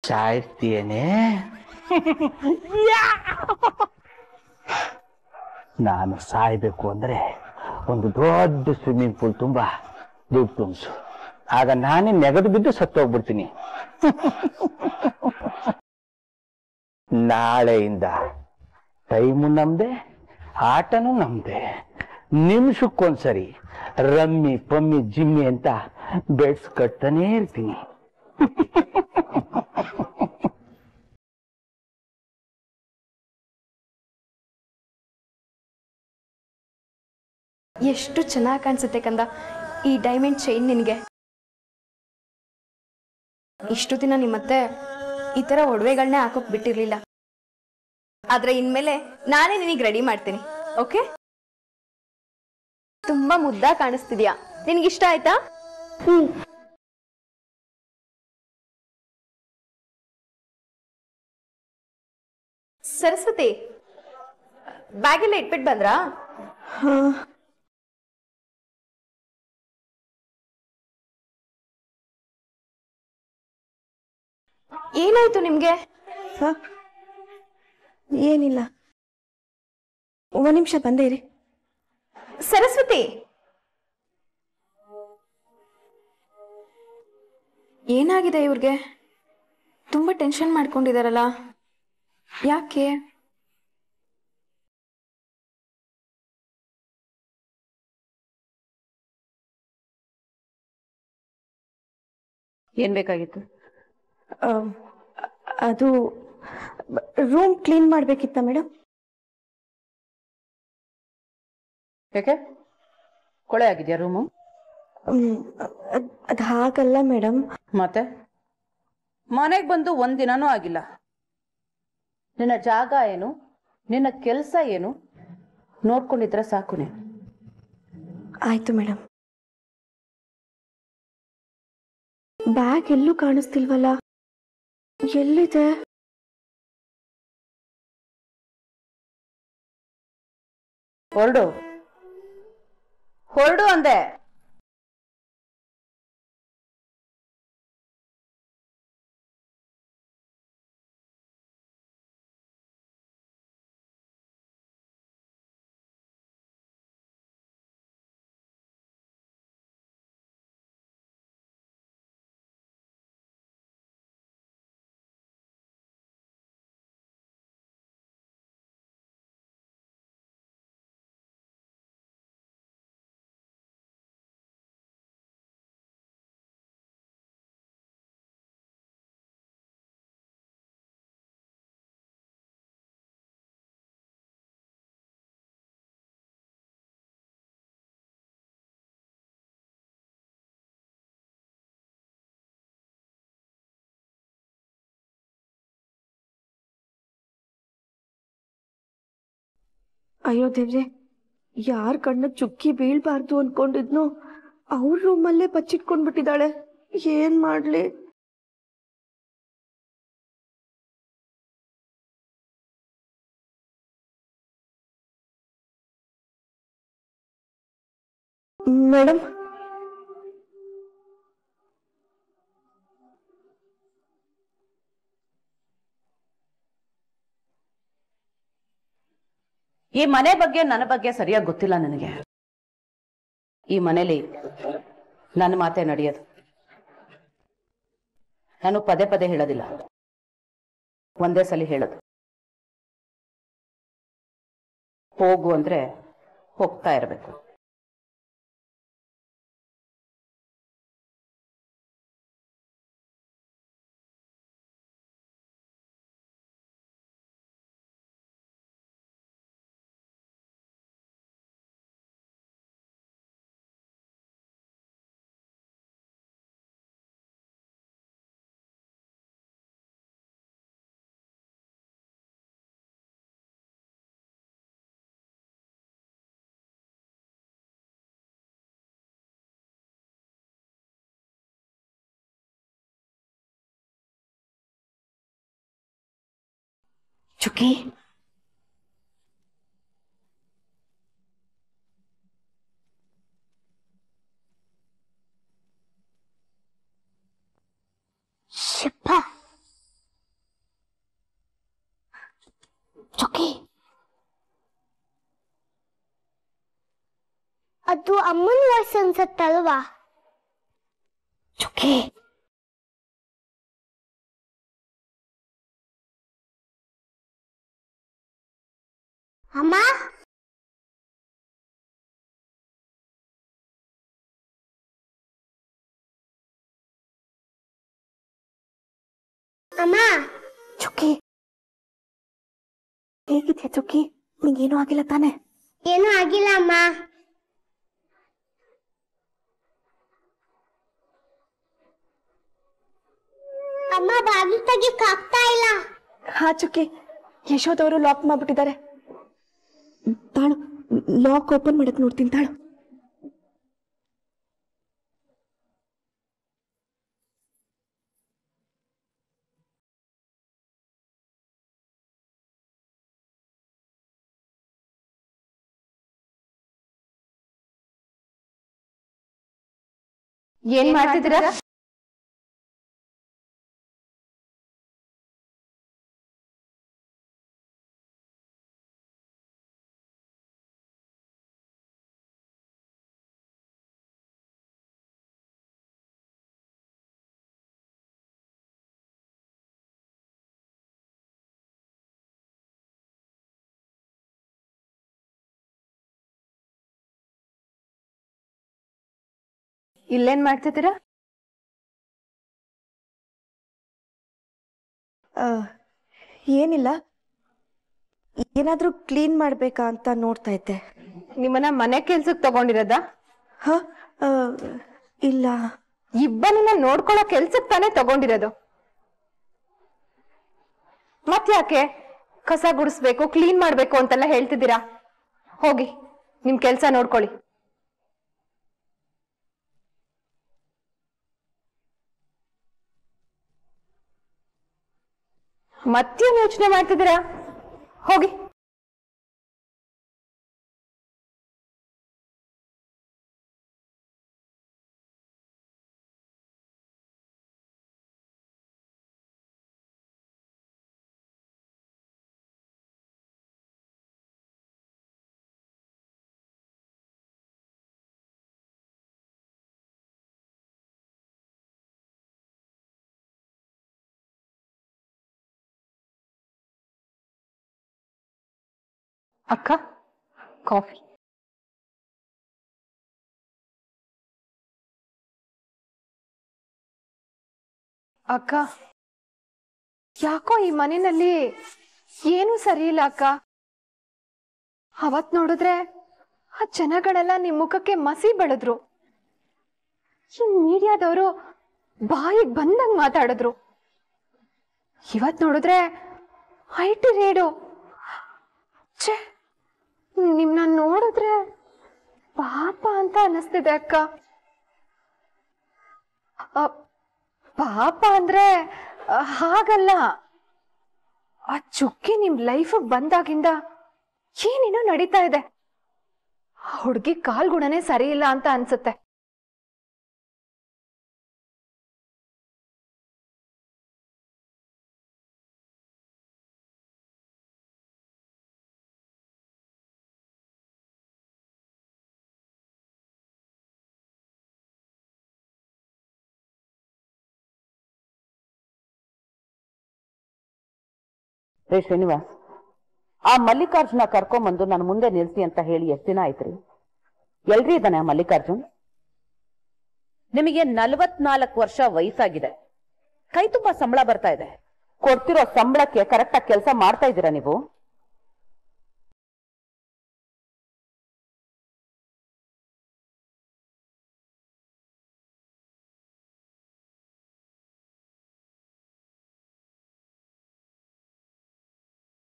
ಸಾಯ್ತೀಯೇನೆ ನಾನು ಸಾಯ್ಬೇಕು ಅಂದ್ರೆ ಒಂದು ದೊಡ್ಡ ಸ್ವಿಮ್ಮಿಂಗ್ ಪೂಲ್ ತುಂಬಾ ದುಡ್ಡು ತುಂಬಿಸು ಆಗ ನಾನೇ ನೆಗದು ಬಿದ್ದು ಸತ್ತೋಗ್ಬಿಡ್ತೀನಿ ನಾಳೆಯಿಂದ ಟೈಮು ನಮ್ದೆ ಆಟನೂ ನಮ್ದೆ ನಿಮಿಷಕ್ಕೊಂದ್ಸರಿ ರಮ್ಮಿ ಪಮ್ಮಿ ಜಿಮ್ಮಿ ಅಂತ ಬೆಡ್ಸ್ ಕಟ್ತಾನೇ ಇರ್ತೀನಿ ಎಷ್ಟು ಚೆನ್ನಾಗಿ ಕಾಣಿಸುತ್ತೆ ಕಂದ ಈ ಡೈಮಂಡ್ ಚೈನ್ ನಿನಗೆ ಇಷ್ಟು ದಿನ ನಿಮ್ಮತ್ತೆ ಈ ಥರ ಒಡವೆಗಳನ್ನೇ ಹಾಕೋಕ್ ಬಿಟ್ಟಿರ್ಲಿಲ್ಲ ಆದ್ರೆ ಇನ್ಮೇಲೆ ನಾನೇ ನಿನಗೆ ರೆಡಿ ಮಾಡ್ತೀನಿ ಓಕೆ ತುಂಬಾ ಮುದ್ದ ಕಾಣಿಸ್ತಿದ್ಯಾ ನಿನಗಿಷ್ಟ ಆಯ್ತಾ ಸರಸ್ವತಿ ಬ್ಯಾಗೆಲ್ಲ ಇಟ್ಬಿಟ್ಟು ಬಂದ್ರಾ ಏನಾಯ್ತು ನಿಮ್ಗೆ ಹ? ಏನಿಲ್ಲ ಒಂದು ನಿಮಿಷ ಬಂದೆ ಇರಿ ಸರಸ್ವತಿ ಏನಾಗಿದೆ ಇವ್ರಿಗೆ ತುಂಬಾ ಟೆನ್ಷನ್ ಮಾಡ್ಕೊಂಡಿದಾರಲ್ಲ ಯಾಕೆ ಏನ್ ಬೇಕಾಗಿತ್ತು ಆ, ಅದು ರೂಮ್ ಕ್ಲೀನ್ ಮಾಡಬೇಕಿತ್ತ ಮೇಡಮ್ ಯಾಕೆ ಕೊಳೆ ಆಗಿದ್ಯಾ ರೂಮು ಅದು ಹಾಗಲ್ಲ ಮೇಡಮ್ ಮತ್ತೆ ಮನೆಗೆ ಬಂದು ಒಂದಿನನೂ ಆಗಿಲ್ಲ ನಿನ್ನ ಜಾಗ ಏನು ನಿನ್ನ ಕೆಲಸ ಏನು ನೋಡ್ಕೊಂಡಿದ್ರೆ ಸಾಕು ನೀನು ಆಯ್ತು ಮೇಡಮ್ ಬ್ಯಾಗ್ ಎಲ್ಲೂ ಕಾಣಿಸ್ತಿಲ್ವಲ್ಲ ಎಲ್ಲಿದೆ ಹೊರಡು ಹೊರಡು ಅಂದೆ ಅಯ್ಯೋ ದೇವ್ರೆ ಯಾರ ಕಣ್ಣ ಚುಕ್ಕಿ ಬೀಳ್ಬಾರ್ದು ಅನ್ಕೊಂಡಿದ್ನು ಅವ್ರ ರೂಮಲ್ಲೇ ಬಚ್ಚಿಟ್ಕೊಂಡ್ಬಿಟ್ಟಿದ್ದಾಳೆ ಏನ್ ಮಾಡ್ಲಿ ಮೇಡಮ್ ಈ ಮನೆ ಬಗ್ಗೆ ನನ್ನ ಬಗ್ಗೆ ಸರಿಯಾಗಿ ಗೊತ್ತಿಲ್ಲ ನನಗೆ ಈ ಮನೇಲಿ ನನ್ನ ಮಾತೆ ನಡೆಯೋದು ನಾನು ಪದೇ ಪದೇ ಹೇಳೋದಿಲ್ಲ ಒಂದೇ ಸಲ ಹೇಳೋದು ಹೋಗು ಅಂದ್ರೆ ಹೋಗ್ತಾ ಇರಬೇಕು ಚುಕ್ಕಿ ಶಪ್ಪ ಚುಕ್ಕಿ ಅದು ಅಮ್ಮನ ವಾಯ್ಸ್ ಅನ್ಸತ್ತಲ್ವಾ ಚುಕ್ಕಿ ಅಮ್ಮ ಅಮ್ಮ ಚುಕ್ಕಿ ಹೇಗಿದ್ಯಾ ಚುಕ್ಕಿ ನಿಂಗೇನೂ ಆಗಿಲ್ಲ ತಾನೆ ಏನೂ ಆಗಿಲ್ಲ ಅಮ್ಮ ಅಮ್ಮ ಬಾಗಿಲು ತೆಗಿಕ್ ಆಗ್ತಾ ಇಲ್ಲ ಹಾ ಚುಕ್ಕಿ ಯಶೋದವರು ಲಾಕ್ ಮಾಡ್ಬಿಟ್ಟಿದ್ದಾರೆ ತಾಳು ಲಾಕ್ ಓಪನ್ ಮಾಡಕ್ ನೋಡ್ತೀನಿ ತಾಳು ಏನ್ ಮಾಡ್ತಿದ್ದೀರಾ ಇಲ್ಲೇನ್ ಮಾಡ್ತಿದ್ದೀರಾ ಆ, ಏನಿಲ್ಲ ಏನಾದ್ರೂ ಕ್ಲೀನ್ ಮಾಡ್ಬೇಕಾ ಅಂತ ನೋಡ್ತಾ ಇದ್ದೆ ನಿಮ್ಮನ್ನ ಮನೆ ಕೆಲ್ಸಕ್ ತಗೊಂಡಿರೋದಾ ಹ ಆ, ಇಲ್ಲ ಇಬ್ಬನನ್ನ ನೋಡ್ಕೊಳ್ಳೋ ಕೆಲ್ಸಕ್ ತಾನೇ ತಗೊಂಡಿರೋದು ಮತ್ಯಾಕೆ ಕಸ ಗುಡಿಸ್ಬೇಕು ಕ್ಲೀನ್ ಮಾಡ್ಬೇಕು ಅಂತೆಲ್ಲ ಹೇಳ್ತಿದ್ದೀರಾ ಹೋಗಿ ನಿಮ್ ಕೆಲ್ಸ ನೋಡ್ಕೊಳ್ಳಿ ಮತ್ತೇನ್ ಯೋಚನೆ ಮಾಡ್ತಿದ್ದೀರಾ ಹೋಗಿ ಅಕ್ಕ ಕಾಫಿ ಅಕ್ಕ ಯಾಕೋ ಈ ಮನೆಯಲ್ಲಿ ಏನು ಸರಿ ಇಲ್ಲ ಅಕ್ಕ ಅವತ್ ನೋಡಿದ್ರೆ ಆ ಜನಗಳೆಲ್ಲ ನಿಮ್ ಮುಖಕ್ಕೆ ಮಸಿ ಬೆಳೆದ್ರು ಈ ಮೀಡಿಯಾದವರು ಬಾಯಿಗೆ ಬಂದಂಗ್ ಮಾತಾಡಿದ್ರು ಇವತ್ ನೋಡಿದ್ರೆ ಐ ಟಿ ರೇಡು ಛೇ ನಿಮ್ನ ನೋಡಿದ್ರೆ ಪಾಪ ಅಂತ ಅನಿಸ್ತಿದೆ ಅಕ್ಕ ಅ, ಪಾಪ ಅಂದ್ರೆ ಅ, ಹಾಗಲ್ಲ ಆ ಚುಕ್ಕಿ ನಿಮ್ ಲೈಫ್ ಬಂದಾಗಿಂದ ಏನೇನೋ ನಡೀತಾ ಇದೆ ಆ ಹುಡ್ಗಿ ಕಾಲ್ಗುಣನೇ ಸರಿ ಇಲ್ಲ ಅಂತ ಅನ್ಸುತ್ತೆ ರೇ ಶ್ರೀನಿವಾಸ್ ಆ ಮಲ್ಲಿಕಾರ್ಜುನ ಕರ್ಕೊಂಬಂದು ನನ್ನ ಮುಂದೆ ನಿಲ್ಸಿ ಅಂತ ಹೇಳಿ ಎಷ್ಟು ದಿನ ಆಯ್ತ್ರಿ ಎಲ್ರಿ ಇದ್ದಾನೆ ಆ ಮಲ್ಲಿಕಾರ್ಜುನ್ ನಿಮಗೆ ನಲವತ್ನಾಲ್ಕು ವರ್ಷ ವಯಸ್ಸಾಗಿದೆ ಕೈ ತುಂಬಾ ಸಂಬಳ ಬರ್ತಾ ಇದೆ ಕೊಡ್ತಿರೋ ಸಂಬಳಕ್ಕೆ ಕರೆಕ್ಟಾಗಿ ಕೆಲಸ ಮಾಡ್ತಾ ಇದ್ದೀರಾ ನೀವು